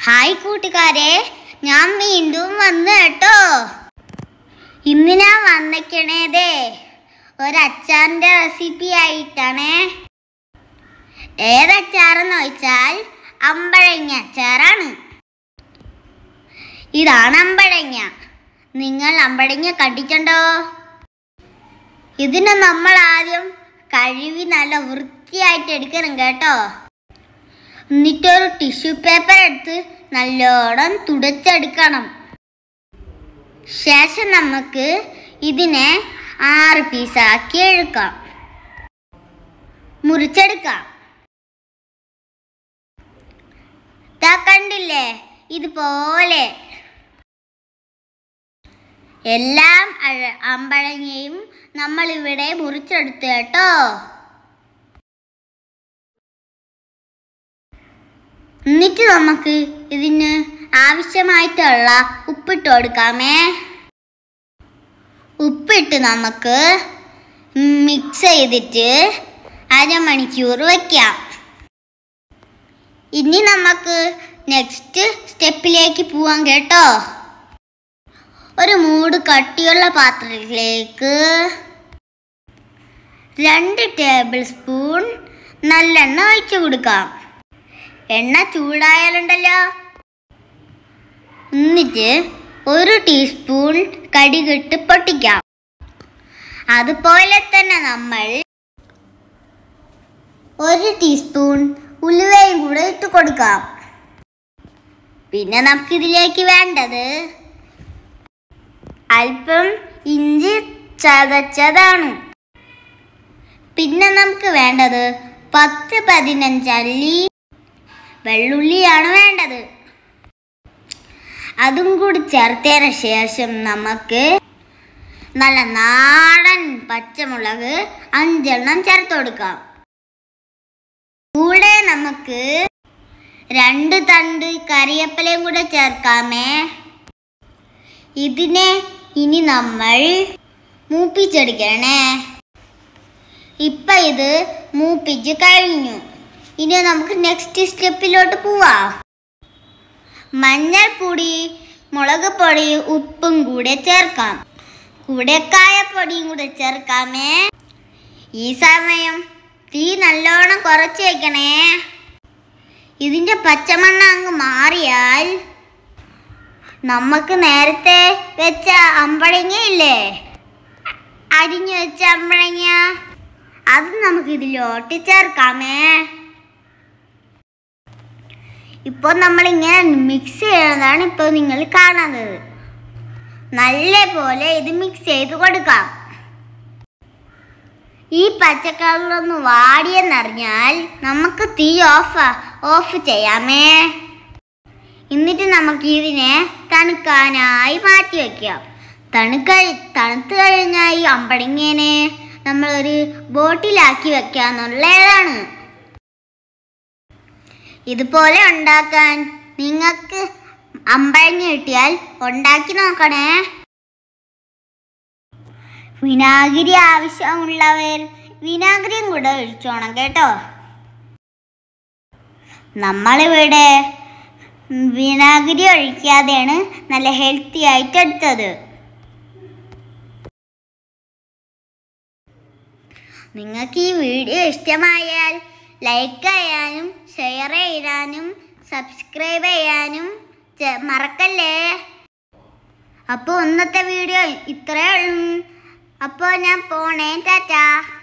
hi കൂട്ടുകാരെ ഞാൻ വീണ്ടും വന്നു കേട്ടോ ഇന്ന് ഞാൻ വന്നിക്കണേതേ ഒരച്ചാറിന്റെ റെസിപ്പി ആയിട്ടാണേ ഏതച്ചാറെന്ന് വെച്ചാൽ അമ്പഴങ്ങ അച്ചാറാണ് ഇതാണ് അമ്പഴങ്ങ നിങ്ങൾ അമ്പഴങ്ങ കണ്ടിട്ടുണ്ടോ ഇതിനെ നമ്മൾ ആദ്യം കഴുകി നല്ല വൃത്തിയായിട്ട് എടുക്കണം കേട്ടോ എന്നിട്ടൊരു ടിഷ്യൂ പേപ്പർ എടുത്ത് നല്ലോണം തുടച്ചെടുക്കണം ശേഷം നമുക്ക് ഇതിനെ ആറ് പീസാക്കി എടുക്കാം മുറിച്ചെടുക്കാം ദാ കണ്ടില്ലേ ഇതുപോലെ എല്ലാം അഴ- അമ്പഴങ്ങയും നമ്മൾ ഇവിടെ മുറിച്ചെടുത്തു കേട്ടോ എന്നിട്ട് നമുക്ക് ഇതിന് ആവശ്യമായിട്ടുള്ള ഉപ്പിട്ട് കൊടുക്കാമേ ഉപ്പിട്ട് നമുക്ക് മിക്സ് ചെയ്തിട്ട് അരമണിക്കൂർ വയ്ക്കാം ഇനി നമുക്ക് നെക്സ്റ്റ് സ്റ്റെപ്പിലേക്ക് പോവാം കേട്ടോ ഒരു മൂട് കട്ടിയുള്ള പാത്രത്തിലേക്ക് രണ്ട് ടേബിൾ സ്പൂൺ നല്ലെണ്ണ ഒഴിച്ചു കൊടുക്കാം എണ്ണ ചൂടായാലുണ്ടല്ലോ എന്നിട്ട് ഒരു ടീസ്പൂൺ കടുകിട്ട് പൊട്ടിക്കാം അതുപോലെ തന്നെ നമ്മൾ ഒരു ടീസ്പൂൺ ഉലുവയും കൂടെ ഇട്ട് കൊടുക്കാം പിന്നെ നമുക്കിതിലേക്ക് വേണ്ടത് അല്പം ഇഞ്ചി ചതച്ചതാണ് പിന്നെ നമുക്ക് വേണ്ടത് പത്ത് പതിനഞ്ചല്ലി വെള്ളുള്ളിയാണ് വേണ്ടത് അതും കൂടി ചേർത്തതിന് ശേഷം നമുക്ക് നല്ല നാടൻ പച്ചമുളക് അഞ്ചെണ്ണം ചേർത്ത് കൊടുക്കാം കൂടെ നമുക്ക് രണ്ട് തണ്ട് കറിവേപ്പിലയും കൂടെ ചേർക്കാമേ ഇതിനെ ഇനി നമ്മൾ മൂപ്പിച്ചെടുക്കണേ ഇപ്പൊ ഇത് മൂപ്പിച്ച് കഴിഞ്ഞു ഇനി നമുക്ക് നെക്സ്റ്റ് സ്റ്റെപ്പിലോട്ട് പോവാം മഞ്ഞൾപ്പൊടി മുളക് പൊടി ഉപ്പും കൂടെ ചേർക്കാം കൂടെ കായപ്പൊടിയും കൂടെ ചേർക്കാമേ ഈ സമയം തീ നല്ലോണം കുറച്ച് വെക്കണേ ഇതിന്റെ പച്ചമണ്ണ അങ്ങ് മാറിയാൽ നമുക്ക് നേരത്തെ വെച്ച അമ്പഴങ്ങ ഇല്ലേ അരിഞ്ഞു വെച്ച അമ്പഴങ്ങ അത് നമുക്ക് ഇതിലോട്ട് ചേർക്കാമേ ഇപ്പോൾ നമ്മൾ ഇങ്ങനെ മിക്സ് ചെയ്യുന്നതാണ് ഇപ്പോൾ നിങ്ങൾ കാണുന്നത് നല്ല പോലെ ഇത് മിക്സ് ചെയ്ത് കൊടുക്കാം ഈ പച്ചക്കറിലൊന്ന് വാടിയെന്നറിഞ്ഞാൽ നമുക്ക് തീ ഓഫ് ഓഫ് ചെയ്യാമേ എന്നിട്ട് നമുക്ക് ഇതിനെ തണുക്കാനായി മാറ്റി വെക്കാം തണുക്ക തണുത്ത് കഴിഞ്ഞാൽ ഈ അമ്പഴങ്ങേനെ നമ്മളൊരു ബോട്ടിലാക്കി വെക്കാന്നുള്ളതാണ് ഇതുപോലെ ഉണ്ടാക്കാൻ നിങ്ങൾക്ക് അമ്പഴങ്ങ കിട്ടിയാൽ ഉണ്ടാക്കി നോക്കണേ വിനാഗിരി ആവശ്യമുള്ളവർ വിനാഗിരിയും കൂടെ ഒഴിച്ചോണം കേട്ടോ നമ്മളിവിടെ വിനാഗിരി ഒഴിക്കാതെയാണ് നല്ല ഹെൽത്തി ആയിട്ട് എടുത്തത് നിങ്ങൾക്ക് ഈ വീഡിയോ ഇഷ്ടമായാൽ ലൈക്ക് ചെയ്യാനും ഷെയർ ചെയ്യാനും സബ്സ്ക്രൈബ് ചെയ്യാനും ചെ- മറക്കല്ലേ അപ്പോൾ ഇന്നത്തെ വീഡിയോ ഇത്രയേ ഉള്ളൂ അപ്പോൾ ഞാൻ പോണേ ടാറ്റാ